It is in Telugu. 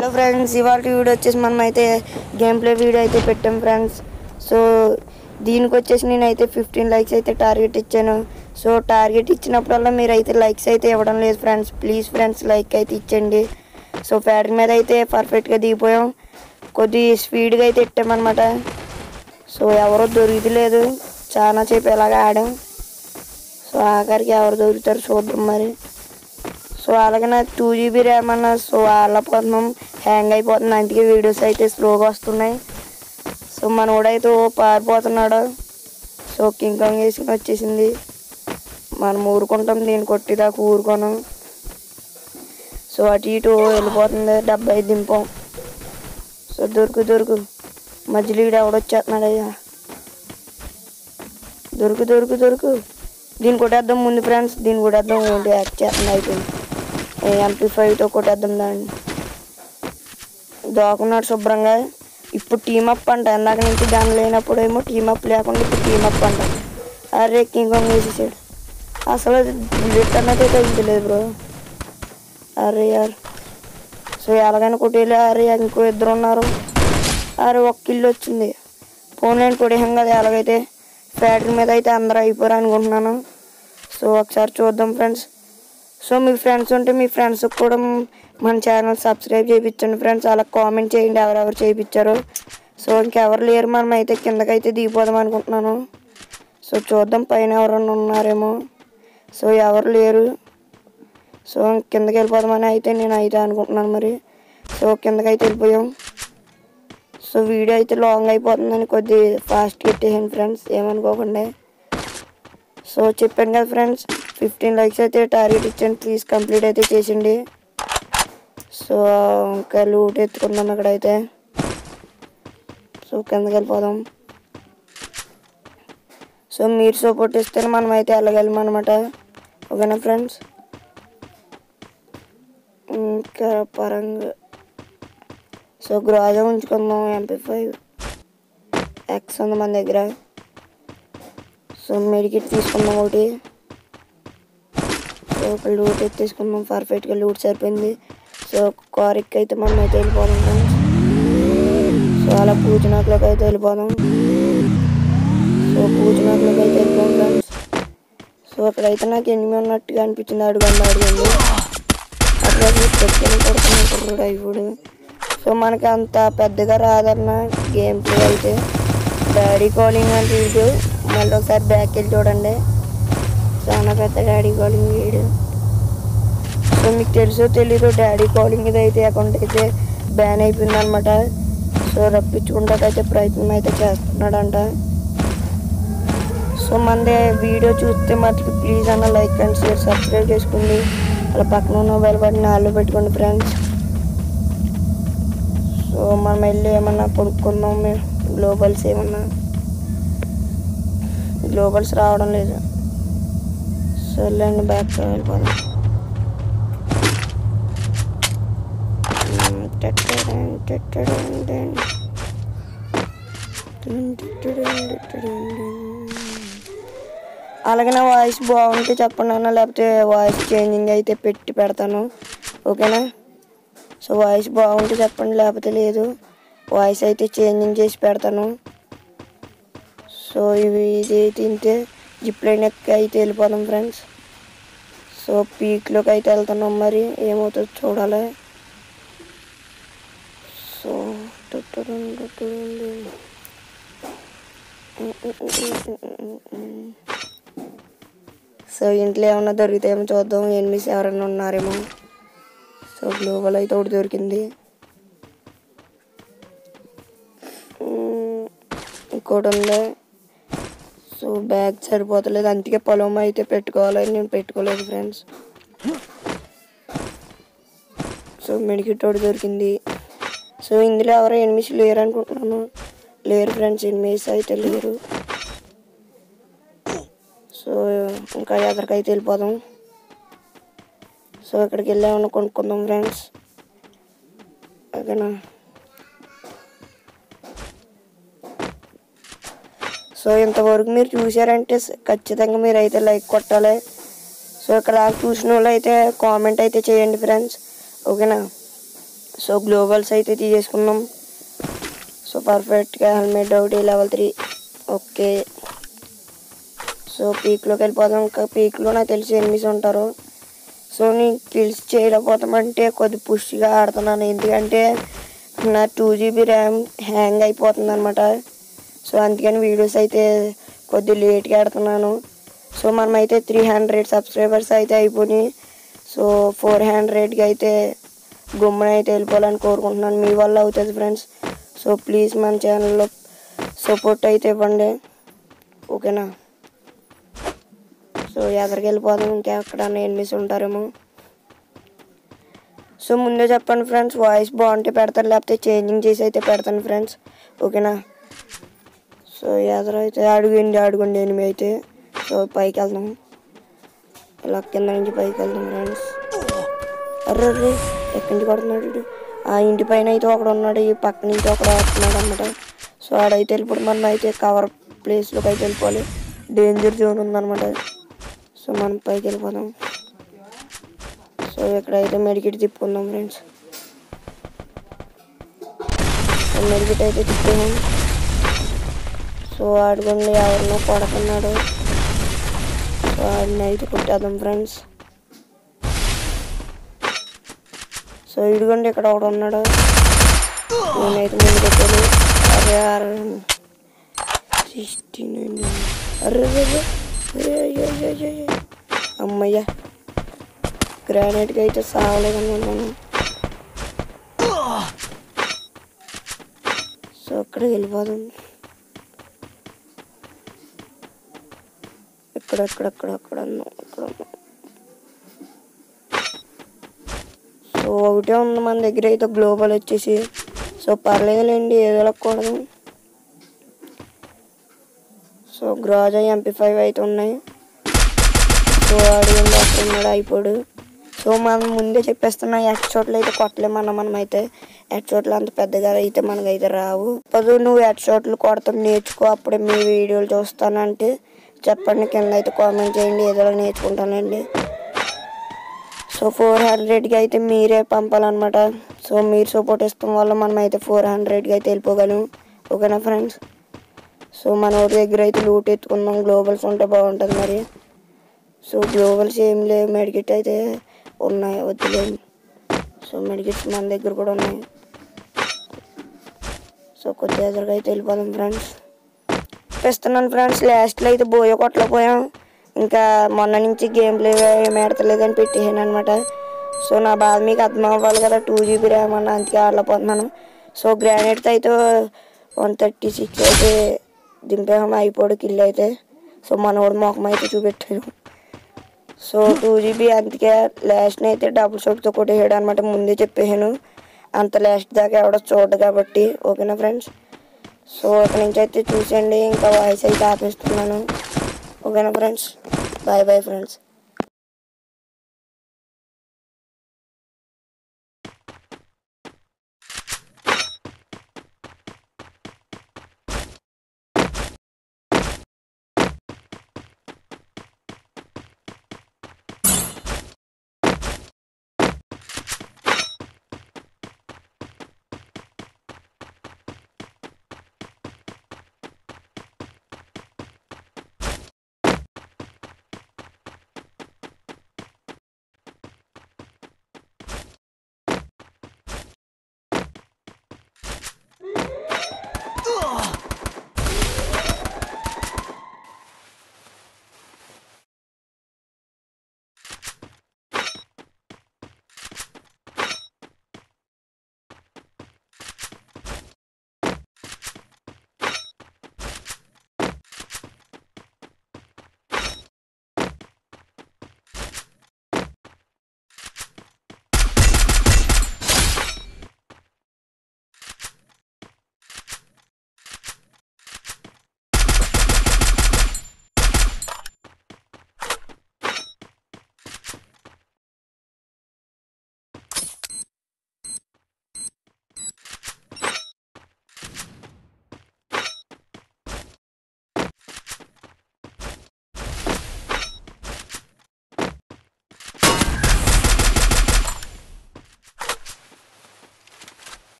హలో ఫ్రెండ్స్ ఇవాళ వీడియో వచ్చేసి మనం అయితే గేమ్ ప్లే వీడియో అయితే పెట్టాం ఫ్రెండ్స్ సో దీనికి వచ్చేసి నేనైతే ఫిఫ్టీన్ లైక్స్ అయితే టార్గెట్ ఇచ్చాను సో టార్గెట్ ఇచ్చినప్పుడల్లా మీరు అయితే లైక్స్ అయితే ఇవ్వడం లేదు ఫ్రెండ్స్ ప్లీజ్ ఫ్రెండ్స్ లైక్ అయితే ఇచ్చండి సో ఫ్యాక్టరీ మీద అయితే పర్ఫెక్ట్గా దిగిపోయాం కొద్ది స్పీడ్గా అయితే ఇట్టామన్నమాట సో ఎవరో దొరికితలేదు చాలా సేపు ఇలాగ ఆడాం సో ఆఖరికి ఎవరు దొరుకుతారు చూద్దాం మరి సో అలాగే నాకు టూ జీబీ ర్యామ్ అన్న సో ఆడలేకపోతున్నాం హ్యాంగ్ అయిపోతుంది అందుకే వీడియోస్ అయితే స్లోగా వస్తున్నాయి సో మనోడైతే ఓ పారిపోతున్నాడు సో కింగ్ కాంగ్ వేసుకుని వచ్చేసింది మనం ఊరుకుంటాం దీన్ని కొట్టిదాకా ఊరుకోను సో అటు ఇటు వెళ్ళిపోతుంది డెబ్బై దింపం సో దొరుకు దొరుకు మధ్యలో ఈడు ఎవడొచ్చేస్తున్నాడు అయ్యా దొరుకు దొరుకు దొరుకు దీన్ని కొట్టేద్దాం ముందు ఫ్రెండ్స్ దీన్ని కొట్టేద్దాం ఏంటి యాక్ట్ చేస్తుంది అయిపోయింది ఎంపీ ఫైవ్తో కొట్టేద్దాం దాన్ని దాకున్నాడు శుభ్రంగా ఇప్పుడు టీమప్ అంట ఇందాక నుంచి దాని లేనప్పుడు ఏమో టీమప్ లేకుండా ఇప్పుడు టీమప్ అంట అరే కింగ్ కాంగ్ వేసేసాడు అసలు బుల్లెట్ అన్నది తగ్గుతలేదు బ్రో అరే యార్ సో ఎలాగైనా కొట్టేలే అరే ఇంకో ఇద్దరు ఉన్నారు అరే ఒక్క ఇల్లు వచ్చింది ఫోన్లైన్ కొట్టేసాం కదా ఎలాగైతే ఫ్యాక్టరీ మీద అయితే అందరూ అయిపోయారు అనుకుంటున్నాను సో ఒకసారి చూద్దాం ఫ్రెండ్స్ సో మీ ఫ్రెండ్స్ ఉంటే మీ ఫ్రెండ్స్కి కూడా మన ఛానల్ సబ్స్క్రైబ్ చేయించండి ఫ్రెండ్స్ అలా కామెంట్ చేయండి ఎవరెవరు చేయించారు సో ఇంకెవరు లేరు మనం అయితే కిందకైతే దిగిపోదాం అనుకుంటున్నాను సో చూద్దాం పైన ఎవరైనా ఉన్నారేమో సో ఎవరు లేరు సో కిందకి వెళ్ళిపోదామని అయితే నేను అయితే అనుకుంటున్నాను మరి సో కిందకైతే వెళ్ళిపోయాం సో వీడియో అయితే లాంగ్ అయిపోతుందని కొద్ది ఫాస్ట్ పెట్టేసాను ఫ్రెండ్స్ ఏమనుకోకుండా సో చెప్పాను కదా ఫ్రెండ్స్ ఫిఫ్టీన్ లైక్స్ అయితే టార్గెట్ ఇచ్చాను ప్లీజ్ కంప్లీట్ అయితే చేసిండి సో ఇంకా లూట్ ఎత్తుకుందాం అక్కడైతే సో కిందకి వెళ్ళిపోదాం సో మీరు సపోర్ట్ ఇస్తే మనం అయితే వెళ్ళగలం అనమాట ఓకేనా ఫ్రెండ్స్ ఇంకా పరంగా సో గ్రాజా ఉంచుకుందాం ఎంపీ ఫైవ్ ఎక్స్ ఉంది మన దగ్గర సో మెడికిట్ తీసుకుందాం ఒకటి సో ఒక లూట్ అయితే తీసుకుందాం పర్ఫెక్ట్గా లూట్ సరిపోయింది సో కారికి అయితే మనం అయితే వెళ్ళిపోదాం ఫ్రెండ్స్ సో అలా పూజనాకులోకి అయితే వెళ్ళిపోదాం సో పూజనాకులోకి అయితే వెళ్ళిపోదాం ఫ్రెండ్స్ సో అక్కడైతే నాకు ఎనిమిది ఉన్నట్టుగా అనిపించింది అడుగండి అడిగింది అట్లా పెట్టుకుని కొడుతున్నాను కుర్రుడు ఇప్పుడు సో మనకి అంత పెద్దగా రాదన్న గేమ్ ప్లే అయితే డాడీ కాలింగ్ అంటే వీడు మళ్ళీ ఒకసారి బ్యాక్ వెళ్ళి చూడండి చాలా పెద్ద డాడీ కాలింగ్ వీడు సో మీకు తెలుసో తెలీదు డాడీ కాలింగ్ ఇది అయితే అకౌంట్ అయితే బ్యాన్ అయిపోయింది అనమాట సో రప్పించుకుంటాకైతే ప్రయత్నం అయితే చేస్తున్నాడంట సో మనది వీడియో చూస్తే మటుకు ప్లీజ్ అన్న లైక్ అండ్ షేర్ సబ్స్క్రైబ్ చేసుకోండి అలా పక్కన ఉన్న మొబైల్ బటన్ ఆల్లో పెట్టుకోండి ఫ్రెండ్స్ సో మనం వెళ్ళి ఏమన్నా కొనుక్కుందాం మేము గ్లోబల్స్ ఏమన్నా గ్లోబల్స్ రావడం లేదు సో వెళ్ళండి బ్యాక్ వెళ్ళిపోదాం టట్టడన్, టట్టడన్, డన్. టట్టడన్, టట్టడన్, డన్. అలాగే నా వాయిస్ బాగుంటే చెప్పండి అన్న లేకపోతే వాయిస్ చేంజింగ్ అయితే పెట్టి పెడతాను ఓకేనా సో వాయిస్ బాగుంటే చెప్పండి లేకపోతే లేదు వాయిస్ అయితే చేంజింగ్ చేసి పెడతాను సో ఇవి ఇది తింటే జిప్ లైన్ ఎక్కి అయితే వెళ్ళిపోదాం ఫ్రెండ్స్ సో పీక్లోకి అయితే వెళ్తున్నాం మరి ఏమవుతుందో చూడాలి సో టుట్టుడుం, టుట్టుడుం. సో ఇంట్లో ఏమన్నా దొరికితేమో చూద్దాం ఎనిమిస్ ఎవరైనా ఉన్నారేమో సో గ్లోబల్ అయితే ఒకటి దొరికింది మ్మ్. ఇంకోటి ఉంది సో బ్యాగ్ సరిపోతలేదు అందుకే పొలం అయితే పెట్టుకోవాలి నేను పెట్టుకోలేదు ఫ్రెండ్స్ సో మెడికిట్ ఒకటి దొరికింది సో ఇందులో ఎవరో ఎనిమిస్ లేరు అనుకుంటున్నాను లేరు ఫ్రెండ్స్ ఎనిమిస్ అయితే లేరు సో ఇంకా ఎదరికైతే వెళ్ళిపోదాం సో ఇక్కడికి వెళ్ళామని కొనుక్కుందాం ఫ్రెండ్స్ ఓకేనా సో ఇంతవరకు మీరు చూసారంటే స- ఖచ్చితంగా మీరు అయితే లైక్ కొట్టాలి సో ఇక్కడ చూసిన వాళ్ళు అయితే కామెంట్ అయితే చేయండి ఫ్రెండ్స్ ఓకేనా సో గ్లోబల్స్ అయితే తీసేసుకున్నాం సో పర్ఫెక్ట్గా హెల్మెట్ ఒకటి లెవెల్ త్రీ ఓకే సో పీక్లోకి వెళ్ళిపోదాం ఇంకా పీక్లో నాకు తెలిసి ఎనిమిస్ ఉంటారు సో నేను కిల్స్ చేయలేకపోతామంటే కొద్ది పుష్గా ఆడుతున్నాను ఎందుకంటే నా టూ జీబీ ర్యామ్ హ్యాంగ్ అయిపోతుంది అనమాట సో అందుకని వీడియోస్ అయితే కొద్ది లేట్గా ఆడుతున్నాను సో మనమైతే త్రీ హండ్రెడ్ సబ్స్క్రైబర్స్ అయితే అయిపోయి సో ఫోర్ హండ్రెడ్కి అయితే గుమ్మన అయితే వెళ్ళిపోవాలని కోరుకుంటున్నాను మీ వల్ల అవుతుంది ఫ్రెండ్స్ సో ప్లీజ్ మన ఛానల్లో సపోర్ట్ అయితే ఇవ్వండి ఓకేనా సో ఎక్కడికి వెళ్ళిపోదాం ఇంకా ఎక్కడ ఎనిమిస్ ఉంటారేమో సో ముందే చెప్పండి ఫ్రెండ్స్ వాయిస్ బాగుంటే పెడతాను లేకపోతే చేంజింగ్ చేసి అయితే పెడతాను ఫ్రెండ్స్ ఓకేనా సో ఎదురైతే అడుగుండి అడుగుండి ఎనిమిది అయితే సో పైకి వెళ్దాం ఇలా కింద నుంచి పైకి వెళ్దాం ఫ్రెండ్స్ అర్రే అర్రే ఎక్కడి నుంచి కొడుతున్నాడు వీడు? ఆ ఇంటి పైన అయితే ఒకడు ఉన్నాడు ఈ పక్క నుంచి ఒకడు వస్తున్నాడు అనమాట సో ఆడైతే వెళ్ళిపోవడం మనం అయితే కవర్ ప్లేస్లోకి అయితే వెళ్ళిపోవాలి డేంజర్ జోన్ ఉందన్నమాట సో మనం పైకి వెళ్ళిపోదాం సో ఇక్కడైతే మెడికెట్ తిప్పుకుందాం ఫ్రెండ్స్ సో మెడికెట్ అయితే తిప్పాము సో ఆడుకుండి ఎవరినో కొడుతున్నాడు సో ఆడిని అయితే కొట్టేద్దాం ఫ్రెండ్స్ సో ఇదిగోండి ఇక్కడ ఒకడు ఉన్నాడు నేనైతే ముందు పెట్టాను అరే అరే సిక్స్టీన్ అరే అరే, అరే. అరే, అయ్యో, అయ్యో, అయ్యో, అయ్యో. అమ్మయ్యా గ్రానైట్కి అయితే సావలేదనుకుంటాను సో అక్కడికి వెళ్ళిపోదాం ఇక్కడ అక్కడ అక్కడ అక్కడ ఉన్నాం అక్కడ ఉన్నాం సో ఒకటే ఉంది మన దగ్గర అయితే గ్లోబల్ వచ్చేసి సో పర్లేదులేండి ఏదో కూడదు సో గ్రాజా ఎంపీ ఫైవ్ అయితే ఉన్నాయి సో అడిగింది అక్కడ ఉన్నాడు అయిపోడు సో మనం ముందే చెప్పేస్తున్నా ఎట్ చోట్ల అయితే కొట్టలేమన్నా మనం అయితే ఎట్ చోట్ల అంత పెద్దగా అయితే మనకైతే రావు పదు నువ్వు ఎట్ చోట్లు కొడతాం నేర్చుకో అప్పుడే మీ వీడియోలు చూస్తానంటే చెప్పండి కింద అయితే కామెంట్ చేయండి ఏదో నేర్చుకుంటానండి సో ఫోర్ హండ్రెడ్కి అయితే మీరే పంపాలన్నమాట సో మీరు సపోర్ట్ ఇస్తాం వల్ల మనం అయితే ఫోర్ హండ్రెడ్కి అయితే వెళ్ళిపోగలం ఓకేనా ఫ్రెండ్స్ సో మన ఊరి దగ్గర అయితే లూట్ ఎత్తుకుందాం గ్లోబల్స్ ఉంటే బాగుంటుంది మరి సో గ్లోబల్స్ ఏం లేవు మెడికెట్ అయితే ఉన్నాయి వద్దులేము సో మెడికెట్స్ మన దగ్గర కూడా ఉన్నాయి సో కొద్దిగా ఎదురుగా అయితే వెళ్ళిపోదాం ఫ్రెండ్స్ ఇస్తున్నాను ఫ్రెండ్స్ లాస్ట్లో అయితే బోయ కొట్టలేకపోయాం ఇంకా మొన్న నుంచి గేమ్ ప్లే ఏం ఆడతలేదని పెట్టేసాను అనమాట సో నా బాధ మీకు అర్థం అవ్వాలి కదా టూ జీబీ ర్యామ్ అన్న అందుకే ఆడలేకపోతున్నాను సో గ్రానైట్తో అయితే వన్ థర్టీ సిక్స్ అయితే దింపాము అయిపోడు కిల్ అయితే సో మనోడు మొఖం అయితే చూపెట్టాను సో టూ జీబీ అందుకే లాస్ట్ని అయితే డబుల్ షాట్తో కొట్టేసాడు అనమాట ముందే చెప్పేసాను అంత లాస్ట్ దాకా ఎవడో చూడదు కాబట్టి ఓకేనా ఫ్రెండ్స్ సో అక్కడ నుంచి అయితే చూసేయండి ఇంకా వాయిస్ అయితే ఆపేస్తున్నాను ఓకేనా ఫ్రెండ్స్ బాయ్ బాయ్ ఫ్రెండ్స్